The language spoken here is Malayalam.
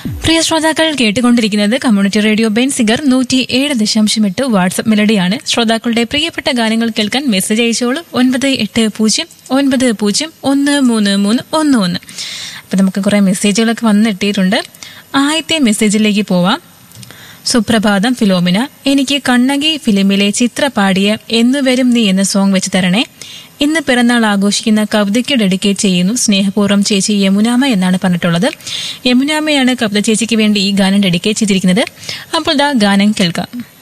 പ്രിയ ശ്രോതാക്കൾ കേട്ടുകൊണ്ടിരിക്കുന്നത് കമ്മ്യൂണിറ്റി റേഡിയോ ബെൻസിഗർ നൂറ്റി ഏഴ് ദശാംശം എട്ട് വാട്സ്ആപ്പ് മെലഡിയാണ് ശ്രോതാക്കളുടെ പ്രിയപ്പെട്ട ഗാനങ്ങൾ കേൾക്കാൻ മെസ്സേജ് അയച്ചോളൂ ഒൻപത് എട്ട് പൂജ്യം ഒൻപത് പൂജ്യം ഒന്ന് മൂന്ന് മൂന്ന് ഒന്ന് ഒന്ന് അപ്പൊ നമുക്ക് കുറെ മെസ്സേജുകളൊക്കെ വന്നെത്തിയിട്ടുണ്ട് ആദ്യത്തെ മെസ്സേജിലേക്ക് പോവാം സുപ്രഭാതം ഫിലോമിന എനിക്ക് കണ്ണകി ഫിലിമിലെ ചിത്ര പാടിയ എന്നു വരും നീ എന്ന സോങ് വെച്ച് തരണേ ഇന്ന് പിറന്നാൾ ആഘോഷിക്കുന്ന കവിതയ്ക്ക് ഡെഡിക്കേറ്റ് ചെയ്യുന്നു സ്നേഹപൂർവ്വം ചേച്ചി യമുനാമ എന്നാണ് പറഞ്ഞിട്ടുള്ളത് യമുനാമയാണ് കവിത ചേച്ചിക്ക് വേണ്ടി ഈ ഗാനം ഡെഡിക്കേറ്റ് ചെയ്തിരിക്കുന്നത് അപ്പോൾ ദാ ഗാനം കേൾക്കാം